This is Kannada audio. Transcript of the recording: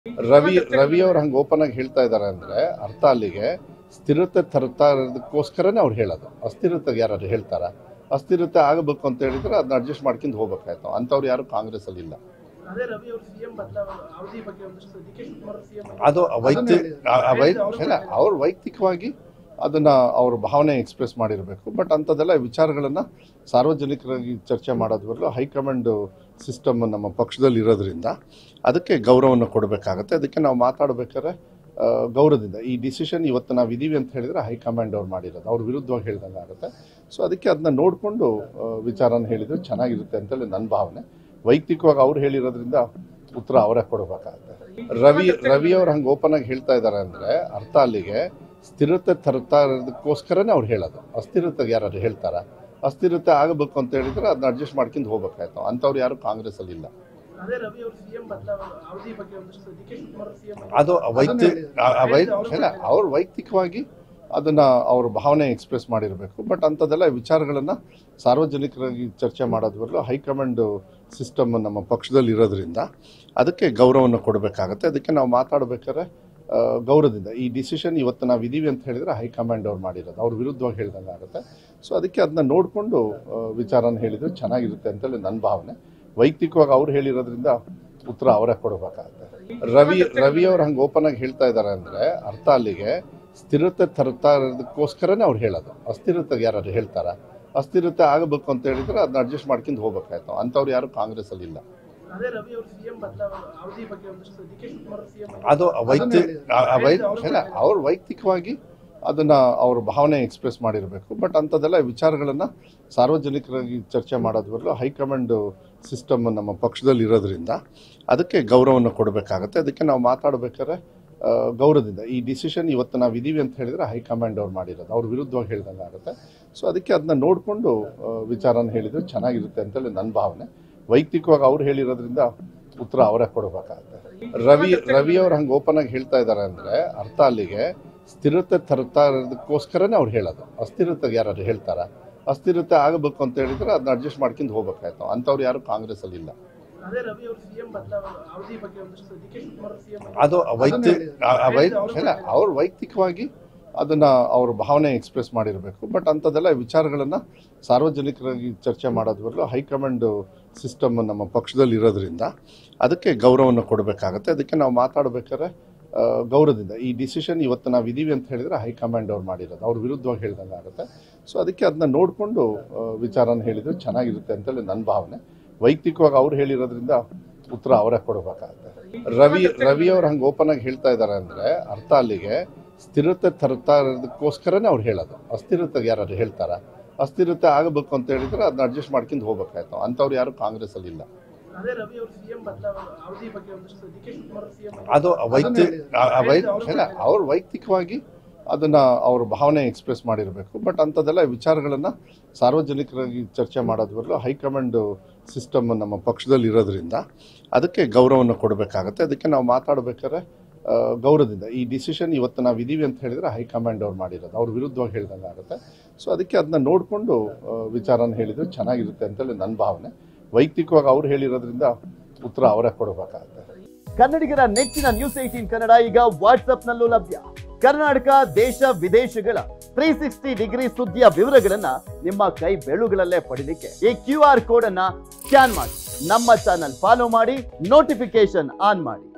ರವಿ ರವಿ ಅವ್ರು ಹಂಗೆ ಓಪನ್ ಆಗಿ ಹೇಳ್ತಾ ಇದ್ದಾರೆ ಅಂದ್ರೆ ಅರ್ಥ ಅಲ್ಲಿಗೆ ಸ್ಥಿರತೆ ತರ್ತಾ ಇರೋದಕ್ಕೋಸ್ಕರನೇ ಅವ್ರು ಹೇಳೋದು ಅಸ್ಥಿರತೆ ಯಾರು ಹೇಳ್ತಾರ ಅಸ್ಥಿರತೆ ಆಗಬೇಕು ಅಂತ ಹೇಳಿದ್ರೆ ಅದನ್ನ ಅಡ್ಜಸ್ಟ್ ಮಾಡ್ಕೊಂಡು ಹೋಗ್ಬೇಕಾಯ್ತು ಅಂಥವ್ರು ಯಾರು ಕಾಂಗ್ರೆಸ್ ಅಲ್ಲಿ ಇಲ್ಲ ಅದೇ ರವಿ ಅವರು ಸಿಎಂ ಬದಲಾವಣೆ ಅವಧಿ ಬಗ್ಗೆ ಒಂದಷ್ಟು ಡಿ ಕೆ ಶಿವಕುಮಾರ್ ಸಿಎಂ ಅದು ವೈಯಕ್ತಿಕ ವೈ ಇಲ್ಲ ಅವ್ರು ವೈಯಕ್ತಿಕವಾಗಿ ಅದನ್ನ ಅವ್ರ ಭಾವನೆ ಎಕ್ಸ್ಪ್ರೆಸ್ ಮಾಡಿರಬೇಕು ಬಟ್ ಅಂಥದ್ದೆಲ್ಲ ವಿಚಾರಗಳನ್ನ ಸಾರ್ವಜನಿಕರಾಗಿ ಚರ್ಚೆ ಮಾಡೋದ್ ಬದಲು ಹೈಕಮಾಂಡ್ ಸಿಸ್ಟಮ್ ನಮ್ಮ ಪಕ್ಷದಲ್ಲಿ ಇರೋದ್ರಿಂದ ಅದಕ್ಕೆ ಗೌರವವನ್ನು ಕೊಡಬೇಕಾಗತ್ತೆ ಅದಕ್ಕೆ ನಾವು ಮಾತಾಡ್ಬೇಕಾದ್ರೆ ಆ, ಗೌರವದಿಂದ ಈ ಡಿಸಿಷನ್ ಇವತ್ತು ನಾವು ಇದೀವಿ ಅಂತ ಹೇಳಿದ್ರೆ ಹೈಕಮಾಂಡ್ ಅವ್ರು ಮಾಡಿರೋದು ಅವ್ರ ವಿರುದ್ಧವಾಗಿ ಹೇಳ್ದಂಗೆ ಆಗುತ್ತೆ ಸೊ ಅದಕ್ಕೆ ಅದನ್ನ ನೋಡಿಕೊಂಡು ವಿಚಾರನ ಹೇಳಿದ್ರೆ ಚೆನ್ನಾಗಿರುತ್ತೆ ಅಂತೇಳಿ ನನ್ನ ಭಾವನೆ ವೈಯಕ್ತಿಕವಾಗಿ ಅವ್ರು ಹೇಳಿರೋದ್ರಿಂದ ಉತ್ತರ ಅವರೇ ಕೊಡಬೇಕಾಗುತ್ತೆ ರವಿ ರವಿ ಅವ್ರು ಹಂಗೆ ಓಪನ್ ಆಗಿ ಹೇಳ್ತಾ ಇದ್ದಾರೆ ಅಂದ್ರೆ ಅರ್ಥ ಅಲ್ಲಿಗೆ ಸ್ಥಿರತೆ ತರ್ತಾ ಇರೋದಕ್ಕೋಸ್ಕರನೇ ಅವ್ರು ಹೇಳೋದು ಅಸ್ಥಿರತೆ ಯಾರು ಹೇಳ್ತಾರ ಅಸ್ಥಿರತೆ ಆಗಬೇಕು ಅಂತ ಹೇಳಿದ್ರೆ ಅದನ್ನ ಅಡ್ಜಸ್ಟ್ ಮಾಡ್ಕೊಂಡು ಹೋಗ್ಬೇಕಾಯ್ತು ಅಂಥವ್ರು ಯಾರು ಕಾಂಗ್ರೆಸ್ ಅಲ್ಲಿ ಇಲ್ಲ ಅದೇ ರವಿ ಅವರು ಸಿಎಂ ಬದಲಾವಣೆ ಅವಧಿ ಬಗ್ಗೆ ಒಂದಷ್ಟು ಡಿ ಕೆ ಶಿವಕುಮಾರ್ ಸಿಎಂ ಅದು ವೈಯಕ್ತಿಕ ವೈ ಇಲ್ಲ ಅವ್ರು ವೈಯಕ್ತಿಕವಾಗಿ ಅದನ್ನ ಅವ್ರ ಭಾವನೆ ಎಕ್ಸ್ಪ್ರೆಸ್ ಮಾಡಿರಬೇಕು ಬಟ್ ಅಂಥದ್ದೆಲ್ಲ ವಿಚಾರಗಳನ್ನ ಸಾರ್ವಜನಿಕರಾಗಿ ಚರ್ಚೆ ಮಾಡೋದ್ ಬದಲು ಹೈಕಮಾಂಡ್ ಸಿಸ್ಟಮ್ ನಮ್ಮ ಪಕ್ಷದಲ್ಲಿ ಇರೋದ್ರಿಂದ ಅದಕ್ಕೆ ಗೌರವವನ್ನು ಕೊಡಬೇಕಾಗತ್ತೆ ಅದಕ್ಕೆ ನಾವು ಮಾತಾಡ್ಬೇಕಾದ್ರೆ ಆ, ಗೌರವದಿಂದ ಈ ಡಿಸಿಷನ್ ಇವತ್ತು ನಾವು ಇದೀವಿ ಅಂತ ಹೇಳಿದ್ರೆ ಹೈಕಮಾಂಡ್ ಅವ್ರು ಮಾಡಿರೋದು ಅವ್ರ ವಿರುದ್ಧವಾಗಿ ಹೇಳ್ದಂಗೆ ಆಗುತ್ತೆ ಸೊ ಅದಕ್ಕೆ ಅದನ್ನ ನೋಡಿಕೊಂಡು ವಿಚಾರನ ಹೇಳಿದ್ರೆ ಚೆನ್ನಾಗಿರುತ್ತೆ ಅಂತೇಳಿ ನನ್ನ ಭಾವನೆ ವೈಯಕ್ತಿಕವಾಗಿ ಅವ್ರು ಹೇಳಿರೋದ್ರಿಂದ ಉತ್ತರ ಅವರೇ ಕೊಡಬೇಕಾಗುತ್ತೆ ರವಿ ರವಿ ಅವ್ರು ಹಂಗೆ ಓಪನ್ ಆಗಿ ಹೇಳ್ತಾ ಇದ್ದಾರೆ ಅಂದ್ರೆ ಅರ್ಥ ಅಲ್ಲಿಗೆ ಸ್ಥಿರತೆ ತರ್ತಾ ಇರೋದಕ್ಕೋಸ್ಕರನೇ ಅವ್ರು ಹೇಳೋದು ಅಸ್ಥಿರತೆ ಯಾರು ಹೇಳ್ತಾರ ಅಸ್ಥಿರತೆ ಆಗಬೇಕು ಅಂತ ಹೇಳಿದ್ರೆ ಅದನ್ನ ಅಡ್ಜಸ್ಟ್ ಮಾಡ್ಕೊಂಡು ಹೋಗ್ಬೇಕಾಯ್ತು ಅಂಥವ್ರು ಯಾರು ಕಾಂಗ್ರೆಸ್ ಅಲ್ಲಿ ಇಲ್ಲ ಅದೇ ರವಿ ಅವರು ಸಿಎಂ ಬದಲಾವಣೆ ಅವಧಿ ಬಗ್ಗೆ ಒಂದಷ್ಟು ಡಿ ಕೆ ಶಿವಕುಮಾರ್ ಸಿಎಂ ಅದು ವೈಯಕ್ತಿಕ ವೈ ಇಲ್ಲ ಅವ್ರು ವೈಯಕ್ತಿಕವಾಗಿ ಅದನ್ನ ಅವ್ರ ಭಾವನೆ ಎಕ್ಸ್ಪ್ರೆಸ್ ಮಾಡಿರಬೇಕು ಬಟ್ ಅಂಥದ್ದೆಲ್ಲ ವಿಚಾರಗಳನ್ನ ಸಾರ್ವಜನಿಕರಾಗಿ ಚರ್ಚೆ ಮಾಡೋದ್ ಬದಲು ಹೈಕಮಾಂಡ್ ಸಿಸ್ಟಮ್ ನಮ್ಮ ಪಕ್ಷದಲ್ಲಿ ಇರೋದ್ರಿಂದ ಅದಕ್ಕೆ ಗೌರವವನ್ನು ಕೊಡಬೇಕಾಗತ್ತೆ ಅದಕ್ಕೆ ನಾವು ಮಾತಾಡ್ಬೇಕಾದ್ರೆ ಆ, ಗೌರವದಿಂದ ಈ ಡಿಸಿಷನ್ ಇವತ್ತು ನಾವು ಇದೀವಿ ಅಂತ ಹೇಳಿದ್ರೆ ಹೈಕಮಾಂಡ್ ಅವ್ರು ಮಾಡಿರೋದು ಅವ್ರ ವಿರುದ್ಧವಾಗಿ ಹೇಳ್ದಂಗೆ ಆಗುತ್ತೆ ಸೊ ಅದಕ್ಕೆ ಅದನ್ನ ನೋಡಿಕೊಂಡು ವಿಚಾರನ ಹೇಳಿದ್ರೆ ಚೆನ್ನಾಗಿರುತ್ತೆ ಅಂತೇಳಿ ನನ್ನ ಭಾವನೆ ವೈಯಕ್ತಿಕವಾಗಿ ಅವ್ರು ಹೇಳಿರೋದ್ರಿಂದ ಉತ್ತರ ಅವರೇ ಕೊಡಬೇಕಾಗುತ್ತೆ ರವಿ ರವಿ ಅವ್ರು ಹಂಗೆ ಓಪನ್ ಆಗಿ ಹೇಳ್ತಾ ಇದ್ದಾರೆ ಅಂದ್ರೆ ಅರ್ಥ ಅಲ್ಲಿಗೆ ಸ್ಥಿರತೆ ತರ್ತಾ ಇರೋದಕ್ಕೋಸ್ಕರನೇ ಅವ್ರು ಹೇಳೋದು ಅಸ್ಥಿರತೆ ಯಾರು ಹೇಳ್ತಾರ ಅಸ್ಥಿರತೆ ಆಗಬೇಕು ಅಂತ ಹೇಳಿದ್ರೆ ಅದನ್ನ ಅಡ್ಜಸ್ಟ್ ಮಾಡ್ಕೊಂಡು ಹೋಗ್ಬೇಕಾಯ್ತು ಅಂಥವ್ರು ಯಾರು ಕಾಂಗ್ರೆಸ್ ಅಲ್ಲಿ ಇಲ್ಲ ಅದೇ ರವಿ ಅವರು ಸಿಎಂ ಬದಲಾವಣೆ ಅವಧಿ ಬಗ್ಗೆ ಒಂದಷ್ಟು ಡಿ ಕೆ ಶಿವಕುಮಾರ್ ಸಿಎಂ ಅದು ವೈಯಕ್ತಿಕ ವೈ ಇಲ್ಲ ಅವ್ರು ವೈಯಕ್ತಿಕವಾಗಿ ಅದನ್ನ ಅವ್ರ ಭಾವನೆ ಎಕ್ಸ್ಪ್ರೆಸ್ ಮಾಡಿರಬೇಕು ಬಟ್ ಅಂಥದ್ದೆಲ್ಲ ವಿಚಾರಗಳನ್ನ ಸಾರ್ವಜನಿಕರಾಗಿ ಚರ್ಚೆ ಮಾಡೋದ್ ಬದಲು ಹೈಕಮಾಂಡ್ ಸಿಸ್ಟಮ್ ನಮ್ಮ ಪಕ್ಷದಲ್ಲಿ ಇರೋದ್ರಿಂದ ಅದಕ್ಕೆ ಗೌರವವನ್ನು ಕೊಡಬೇಕಾಗತ್ತೆ ಅದಕ್ಕೆ ನಾವು ಮಾತಾಡ್ಬೇಕಾದ್ರೆ ಆ, ಗೌರವದಿಂದ ಈ ಡಿಸಿಷನ್ ಇವತ್ತು ನಾವು ಇದೀವಿ ಅಂತ ಹೇಳಿದ್ರೆ ಹೈಕಮಾಂಡ್ ಅವ್ರು ಮಾಡಿರೋದು ಅವ್ರ ವಿರುದ್ಧವಾಗಿ ಹೇಳ್ದಂಗೆ ಆಗುತ್ತೆ ಸೊ ಅದಕ್ಕೆ ಅದನ್ನ ನೋಡಿಕೊಂಡು ವಿಚಾರನ ಹೇಳಿದ್ರೆ ಚೆನ್ನಾಗಿರುತ್ತೆ ಅಂತೇಳಿ ನನ್ನ ಭಾವನೆ ವೈಯಕ್ತಿಕವಾಗಿ ಅವ್ರು ಹೇಳಿರೋದ್ರಿಂದ ಉತ್ತರ ಅವರೇ ಕೊಡಬೇಕಾಗುತ್ತೆ ರವಿ ರವಿ ಅವ್ರು ಹಂಗೆ ಓಪನ್ ಆಗಿ ಹೇಳ್ತಾ ಇದ್ದಾರೆ ಅಂದ್ರೆ ಅರ್ಥ ಅಲ್ಲಿಗೆ ಸ್ಥಿರತೆ ತರ್ತಾ ಇರೋದಕ್ಕೋಸ್ಕರನೇ ಅವ್ರು ಹೇಳೋದು ಅಸ್ಥಿರತೆ ಯಾರು ಹೇಳ್ತಾರ ಅಸ್ಥಿರತೆ ಆಗಬೇಕು ಅಂತ ಹೇಳಿದ್ರೆ ಅದನ್ನ ಅಡ್ಜಸ್ಟ್ ಮಾಡ್ಕೊಂಡು ಹೋಗ್ಬೇಕಾಯ್ತು ಅಂಥವ್ರು ಯಾರು ಕಾಂಗ್ರೆಸ್ ಅಲ್ಲಿ ಇಲ್ಲ ಅದೇ ರವಿ ಅವರು ಸಿಎಂ ಬದಲಾವಣೆ ಅವಧಿ ಬಗ್ಗೆ ಒಂದಷ್ಟು ಡಿ ಕೆ ಶಿವಕುಮಾರ್ ಸಿಎಂ ಅದು ವೈಯಕ್ತಿಕ ವೈ ಇಲ್ಲ ಅವ್ರು ವೈಯಕ್ತಿಕವಾಗಿ ಅದನ್ನ ಅವ್ರ ಭಾವನೆ ಎಕ್ಸ್ಪ್ರೆಸ್ ಮಾಡಿರಬೇಕು ಬಟ್ ಅಂಥದ್ದೆಲ್ಲ ವಿಚಾರಗಳನ್ನ ಸಾರ್ವಜನಿಕರಾಗಿ ಚರ್ಚೆ ಮಾಡೋದ್ ಬದಲು ಹೈಕಮಾಂಡ್ ಸಿಸ್ಟಮ್ ನಮ್ಮ ಪಕ್ಷದಲ್ಲಿ ಇರೋದ್ರಿಂದ ಅದಕ್ಕೆ ಗೌರವವನ್ನು ಕೊಡಬೇಕಾಗತ್ತೆ ಅದಕ್ಕೆ ನಾವು ಮಾತಾಡ್ಬೇಕಾದ್ರೆ ಆ, ಗೌರವದಿಂದ ಈ ಡಿಸಿಷನ್ ಇವತ್ತು ನಾವು ಇದೀವಿ ಅಂತ ಹೇಳಿದ್ರೆ ಹೈಕಮಾಂಡ್ ಅವ್ರು ಮಾಡಿರೋದು ಅವ್ರ ವಿರುದ್ಧವಾಗಿ ಹೇಳ್ದಂಗೆ ಆಗುತ್ತೆ ಸೊ ಅದಕ್ಕೆ ಅದನ್ನ ನೋಡಿಕೊಂಡು ವಿಚಾರನ ಹೇಳಿದ್ರೆ ಚೆನ್ನಾಗಿರುತ್ತೆ ಅಂತೇಳಿ ನನ್ನ ಭಾವನೆ ವೈಯಕ್ತಿಕವಾಗಿ ಅವ್ರು ಹೇಳಿರೋದ್ರಿಂದ ಉತ್ತರ ಅವರೇ ಕೊಡಬೇಕಾಗುತ್ತೆ ಕನ್ನಡಿಗರ ನೆಚ್ಚಿನ ನ್ಯೂಸ್ ಏಟೀನ್ ಕನ್ನಡ ಈಗ ವಾಟ್ಸ್ಆಪ್ನಲ್ಲೂ ಲಭ್ಯ ಕರ್ನಾಟಕ ದೇಶ ವಿದೇಶಗಳ ತ್ರೀ ಸಿಕ್ಸ್ಟಿ ಡಿಗ್ರಿ ಸುದ್ದಿಯ ವಿವರಗಳನ್ನ ನಿಮ್ಮ ಕೈ ಬೆರಳುಗಳಲ್ಲೇ ಪಡಿಲಿಕ್ಕೆ ಈ ಕ್ಯೂ ಆರ್ ಕೋಡ್ ಅನ್ನ ಸ್ಕ್ಯಾನ್ ಮಾಡಿ ನಮ್ಮ ಚಾನಲ್ ಫಾಲೋ ಮಾಡಿ ನೋಟಿಫಿಕೇಶನ್ ಆನ್ ಮಾಡಿ